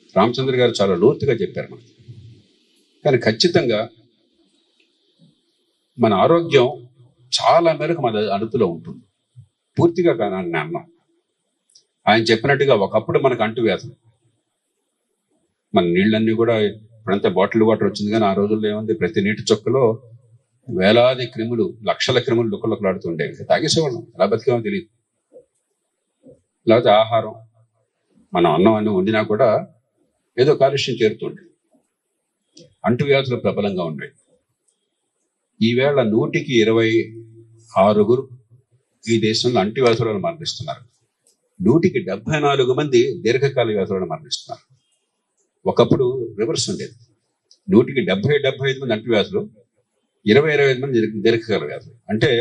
రామచంద్ర గారు చాలా లోతుగా చెప్పారు మనకి కానీ ఖచ్చితంగా మన ఆరోగ్యం చాలా మేరకు మన అదుపులో ఉంటుంది పూర్తిగా కాదు అని నేను అన్నాం ఆయన చెప్పినట్టుగా ఒకప్పుడు మనకు అంటువ్యాధులు మన నీళ్ళన్నీ కూడా ఇప్పుడంతా బాటిల్ వాటర్ వచ్చింది కానీ ఆ రోజుల్లో ఏముంది ప్రతి నీటి చొక్కలో వేలాది క్రిములు లక్షల క్రిములు లుక్కలుక్కలాడుతుండేవి తాగేసేవాళ్ళం ఎలా బతికేమో తెలియదు లేకపోతే ఆహారం మనం అన్నం అన్ని వండినా కూడా ఏదో కాలుష్యం చేరుతుండే అంటువ్యాధులు ప్రబలంగా ఉండేవి ఈవేళ నూటికి ఇరవై ఆరుగురు ఈ దేశంలో అంటువ్యాధులను మరణిస్తున్నారు నూటికి డెబ్బై నాలుగు మంది దీర్ఘకాల వ్యాధులను మరణిస్తున్నారు ఒకప్పుడు రివర్స్ ఉండేది నూటికి డెబ్బై డెబ్బై ఐదు మంది అంటువ్యాధులు ఇరవై ఇరవై ఐదు మంది దీర్ఘ- దీర్ఘకాల వ్యాధులు అంటే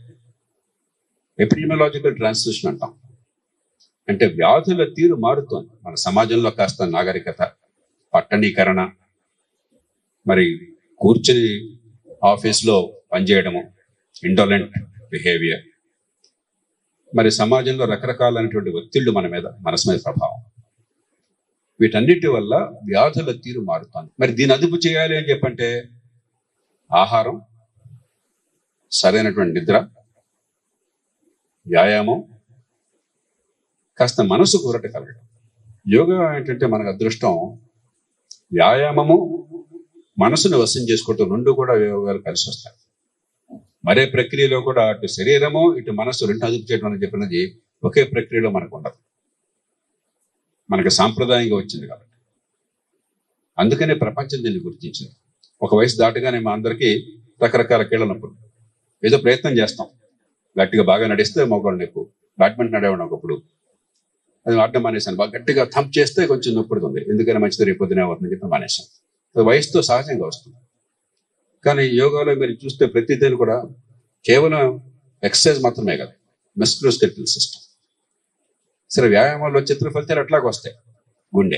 ఎపిడిమియలాజికల్ ట్రాన్స్లేషన్ అంటాం అంటే వ్యాధుల తీరు మారుతోంది మన సమాజంలో కాస్త నాగరికత పట్టణీకరణ మరి కూర్చుని ఆఫీస్లో పనిచేయడము ఇండోలెంట్ బిహేవియర్ మరి సమాజంలో రకరకాలైనటువంటి ఒత్తిళ్లు మన మీద మనసు మీద ప్రభావం వీటన్నిటి వల్ల వ్యాధుల తీరు మారుతోంది మరి దీని అదుపు చేయాలి అని చెప్పంటే ఆహారం సరైనటువంటి నిద్ర వ్యాయామం కాస్త మనసు కూరట కలగడం యోగా ఏంటంటే మనకు అదృష్టం వ్యాయామము మనసును వశం చేసుకోవటం రెండు కూడా యోగాలు కలిసి వస్తాయి మరే ప్రక్రియలో కూడా అటు శరీరము ఇటు మనసు రెండు అదుపు చేయడం అని చెప్పినది ఒకే ప్రక్రియలో మనకు ఉండదు మనకు సాంప్రదాయంగా వచ్చింది కాబట్టి అందుకనే ప్రపంచం దీన్ని గుర్తించింది ఒక వయసు దాటగానే మా అందరికీ రకరకాల కీళ్ళ నొప్పులు ఏదో ప్రయత్నం చేస్తాం గట్టిగా బాగా నడిస్తే మోకాళ్ళు నొప్పు బ్యాడ్మింటన్ నడవడం ఒకప్పుడు అది ఆడడం మానేశాను బాగా గట్టిగా థంప్ చేస్తే కొంచెం నొప్పుడుతుంది ఎందుకని మంచిది రేపు పొద్దునే అవుతుంది చెప్పి మానేశాను అది వయసుతో సహజంగా వస్తుంది కానీ యోగాలో మీరు చూస్తే ప్రతిదీ కూడా కేవలం ఎక్సర్సైజ్ మాత్రమే కదా మెస్క్రోస్కెటిల్ సిస్టమ్ సరే వ్యాయామాల్లో చిత్ర ఫలితాలు అట్లాగ వస్తాయి గుండె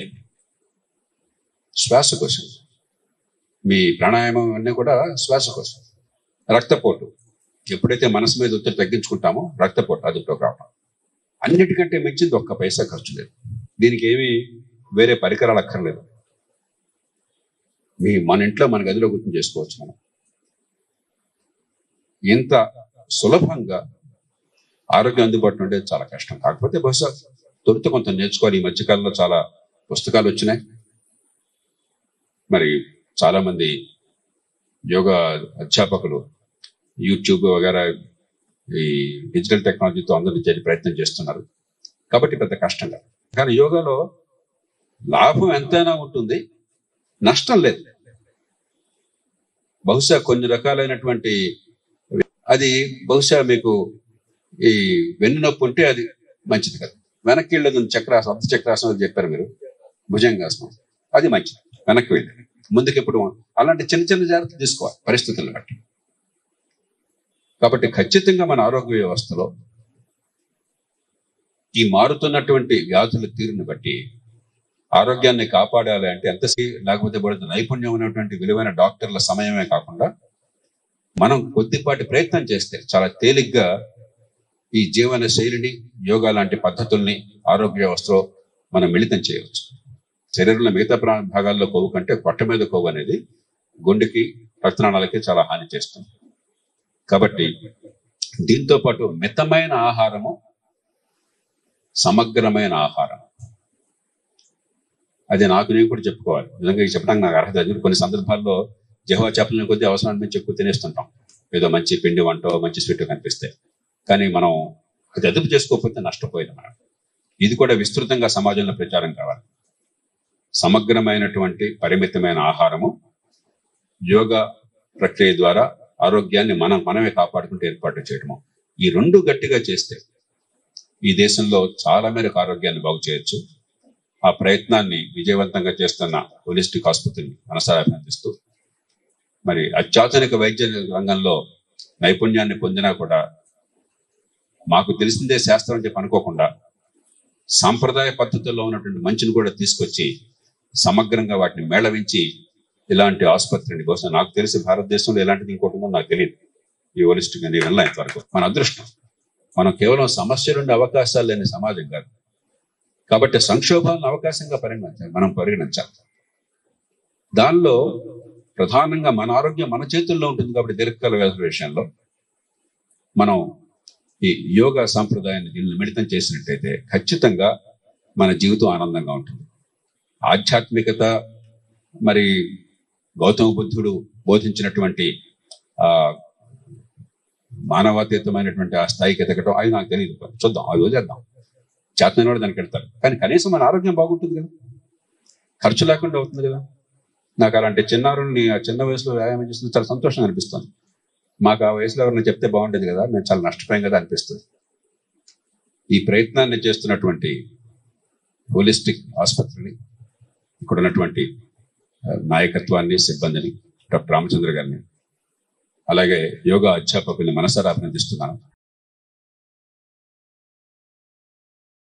శ్వాసకోశం మీ ప్రాణాయామం అన్నీ కూడా శ్వాసకోశం రక్తపోటు ఎప్పుడైతే మనసు మీద ఒత్తిడి తగ్గించుకుంటామో రక్తపోటు అదుపులోకి రావడం అన్నిటికంటే మించింది ఒక్క పైసా ఖర్చు లేదు దీనికి ఏమీ వేరే పరికరాలు అక్కర్లేదు మీ మన ఇంట్లో మన గదిలో గుర్తు చేసుకోవచ్చు మనం ఇంత సులభంగా ఆరోగ్యం అందుబాటులో ఉండేది చాలా కష్టం కాకపోతే బహుశా తొలుత కొంత నేర్చుకోవాలి ఈ మధ్యకాలంలో చాలా పుస్తకాలు వచ్చినాయి మరి చాలా మంది యోగా అధ్యాపకులు యూట్యూబ్ వగేరా ఈ డిజిటల్ టెక్నాలజీతో అందరూ చేసే ప్రయత్నం చేస్తున్నారు కాబట్టి పెద్ద కష్టం కాదు కానీ యోగాలో లాభం ఎంతైనా ఉంటుంది నష్టం లేదు బహుశా కొన్ని రకాలైనటువంటి అది బహుశా మీకు ఈ వెన్ను నొప్పి ఉంటే అది మంచిది కాదు వెనక్కి వెళ్ళదు చక్రాసనం అర్ధ చక్రాసనం అని చెప్పారు మీరు భుజంగాసనం అది మంచిది వెనక్కి వెళ్ళదు ముందుకు ఎప్పుడు అలాంటి చిన్న చిన్న జాగ్రత్తలు తీసుకోవాలి పరిస్థితులను బట్టి కాబట్టి ఖచ్చితంగా మన ఆరోగ్య వ్యవస్థలో ఈ మారుతున్నటువంటి వ్యాధుల తీరుని బట్టి ఆరోగ్యాన్ని కాపాడాలి అంటే ఎంతసేపు లేకపోతే పడుతుంది నైపుణ్యం ఉన్నటువంటి విలువైన డాక్టర్ల సమయమే కాకుండా మనం కొద్దిపాటి ప్రయత్నం చేస్తే చాలా తేలిగ్గా ఈ జీవన శైలిని యోగా లాంటి పద్ధతుల్ని ఆరోగ్య వ్యవస్థలో మనం మిళితం చేయవచ్చు శరీరంలో మిగతా ప్రా భాగాల్లో కొవ్వు కంటే పొట్ట మీద కొవ్వు అనేది గుండెకి రక్తనాళాలకి చాలా హాని చేస్తుంది కాబట్టి దీంతో పాటు మితమైన ఆహారము సమగ్రమైన ఆహారం అది నాకు నేను కూడా చెప్పుకోవాలి నిజంగా ఇది చెప్పడానికి నాకు అర్హత లేదు. కొన్ని సందర్భాల్లో జహ్వా చేపలని కొద్దీ అవసరాన్ని మించి ఎక్కువ తినేస్తుంటాం ఏదో మంచి పిండి వంట మంచి స్వీట్ కనిపిస్తే కానీ మనం అది అదుపు చేసుకోకపోతే నష్టపోయింది మనం ఇది కూడా విస్తృతంగా సమాజంలో ప్రచారం కావాలి సమగ్రమైనటువంటి పరిమితమైన ఆహారము యోగా ప్రక్రియ ద్వారా ఆరోగ్యాన్ని మనం మనమే కాపాడుకుంటూ ఏర్పాటు చేయడము ఈ రెండు గట్టిగా చేస్తే ఈ దేశంలో చాలా మేరకు ఆరోగ్యాన్ని బాగు చేయొచ్చు ఆ ప్రయత్నాన్ని విజయవంతంగా చేస్తున్న హోలిస్టిక్ ఆసుపత్రిని మనసారా అభినందిస్తూ మరి అత్యాధునిక వైద్య రంగంలో నైపుణ్యాన్ని పొందినా కూడా మాకు తెలిసిందే శాస్త్రం అని చెప్పి అనుకోకుండా సాంప్రదాయ పద్ధతుల్లో ఉన్నటువంటి మంచిని కూడా తీసుకొచ్చి సమగ్రంగా వాటిని మేళవించి ఇలాంటి ఆసుపత్రిని బహుశా నాకు తెలిసి భారతదేశంలో ఎలాంటిది ఇంకోటి ఉందో నాకు తెలియదు ఈ హోలిస్టిక్ అని వెళ్ళిన ఇంతవరకు మన అదృష్టం మనం కేవలం సమస్యలుండే అవకాశాలు లేని సమాజం కాదు కాబట్టి సంక్షోభాలను అవకాశంగా పరిగణించాలి మనం పరిగణించాలి దానిలో ప్రధానంగా మన ఆరోగ్యం మన చేతుల్లో ఉంటుంది కాబట్టి దీర్ఘకాల వ్యాధుల విషయంలో మనం ఈ యోగా సాంప్రదాయాన్ని దీనిని మిళితం చేసినట్టయితే ఖచ్చితంగా మన జీవితం ఆనందంగా ఉంటుంది ఆధ్యాత్మికత మరి గౌతమ బుద్ధుడు బోధించినటువంటి ఆ మానవాతీతమైనటువంటి ఆ స్థాయికి ఎదగటం అది నాకు తెలియదు చూద్దాం అది వదిలేద్దాం చేతనైన వాడు దానికి వెళ్తారు కానీ కనీసం మన ఆరోగ్యం బాగుంటుంది కదా ఖర్చు లేకుండా అవుతుంది కదా నాకు అలాంటి చిన్నారుల్ని ఆ చిన్న వయసులో వ్యాయామం చేస్తుంది చాలా సంతోషంగా అనిపిస్తుంది మాకు ఆ వయసులో ఎవరైనా చెప్తే బాగుండేది కదా మేము చాలా నష్టపోయాం కదా అనిపిస్తుంది ఈ ప్రయత్నాన్ని చేస్తున్నటువంటి హోలిస్టిక్ ఆసుపత్రిని ఇక్కడ ఉన్నటువంటి ఆ, నాయకత్వాన్ని సిబ్బందిని డాక్టర్ రామచంద్ర గారిని అలాగే యోగా అధ్యాపకుల్ని మనసారా అభినందిస్తున్నాను